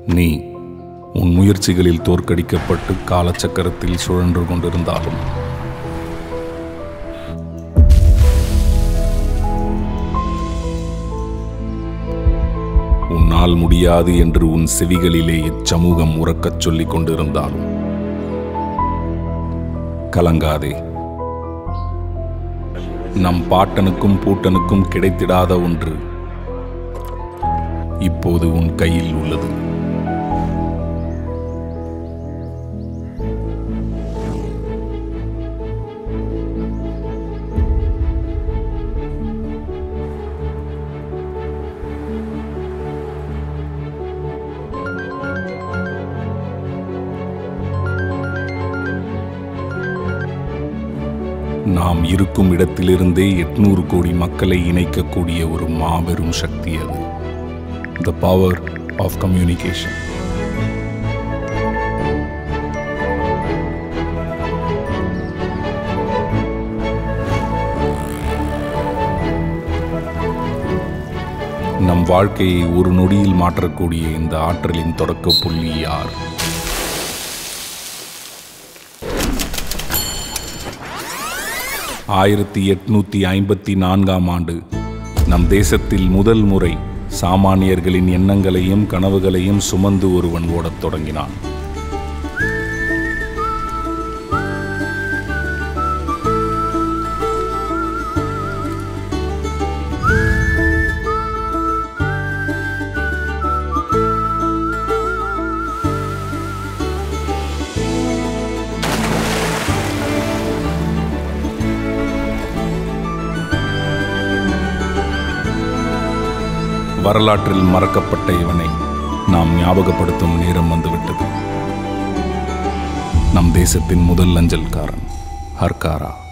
நீ உன் முயற்சிகளில் தோற்கடிக்கப்பட்டு காலச்சக்கரத்தில் சுழன்று கொண்டிருந்தாலும் உன்னால் முடியாது என்று உன் செவிகளிலே இச்சமூகம் உறக்கச் சொல்லிக் கொண்டிருந்தாலும் கலங்காதே நம் பாட்டனுக்கும் பூட்டனுக்கும் கிடைத்திடாத ஒன்று இப்போது உன் கையில் உள்ளது நாம் இருக்கும் இடத்திலிருந்தே எட்நூறு கோடி மக்களை இணைக்கக்கூடிய ஒரு மாபெரும் சக்தி அது த பவர் ஆஃப் கம்யூனிகேஷன் நம் வாழ்க்கையை ஒரு நொடியில் மாற்றக்கூடிய இந்த ஆற்றலின் தொடக்க புள்ளி யார் ஆயிரத்தி எட்நூத்தி ஐம்பத்தி நான்காம் ஆண்டு நம் தேசத்தில் முதல் முறை சாமானியர்களின் எண்ணங்களையும் கனவுகளையும் சுமந்து ஒருவன் ஓடத் தொடங்கினான் வரலாற்றில் மறக்கப்பட்ட இவனை நாம் ஞாபகப்படுத்தும் நேரம் வந்துவிட்டது நம் தேசத்தின் முதல் அஞ்சல்காரன் ஹர்காரா